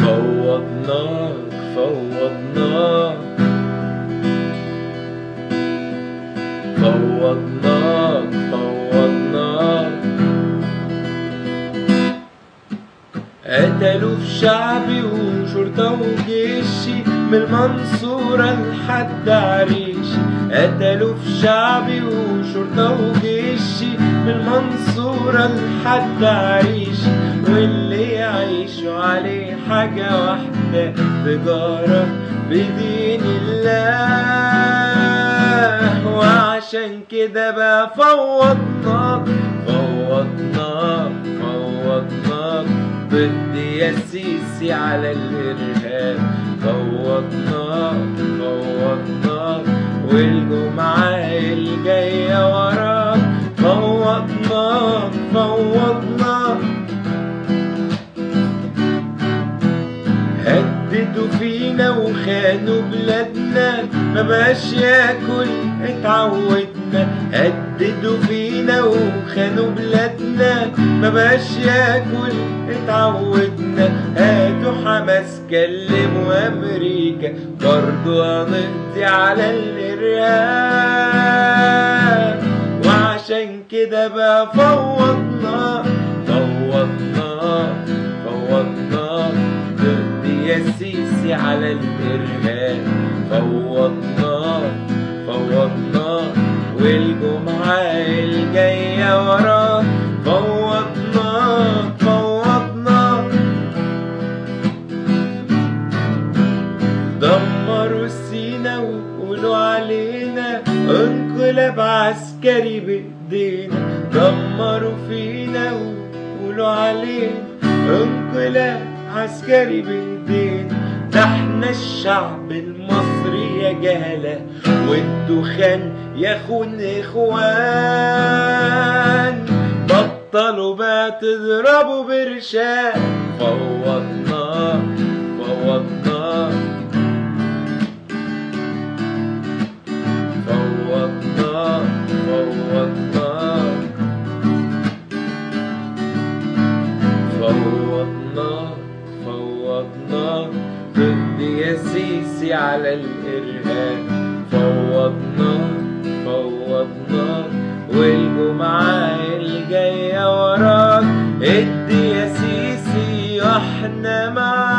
فوضناك فوضناك فوضناك فوضناك قتلوا في شعبي وشرطة وجيشي من المنصورة لحد عريشي قتلوا في شعبي وشرطة وجيشي من المنصورة لحد عريشي واللي يعيشوا عليه حاجة واحدة تجارة بدين الله وعشان كده بقى فوضناك فوضناك فوضناك ضد يا سيسي على الإرهاب فوضناك فوضناك والجمعة الجاية وراك فوضناك فوضناك هددوا فينا وخانوا بلادنا ما بقاش ياكل اتعودنا هددوا فينا وخانوا بلادنا ما بقاش ياكل اتعودنا هاتوا حماس كلموا امريكا برضو هنقضي على الارهاب وعشان كده بقى فوضنا فوضنا فوضنا ضد يا سيسي على الارهاب فوضنا فوضنا والجمعة الجاية وراه فوضنا فوضنا دمروا سينا وقولوا علينا انقلاب عسكري بايدينا دمروا فينا وقولوا علينا انقلاب عسكري بايدينا ده احنا الشعب المصري يا جهلة والدخان يخون اخوان بطلوا بقى تضربوا برشام فوضنا فوضنا فوضنا فوضنا فوضنا فوضنا ضد يا سيسي على الإرهاب فوضنا فوضنا والجمعة الجاية وراك ادي يا سيسي واحنا معاك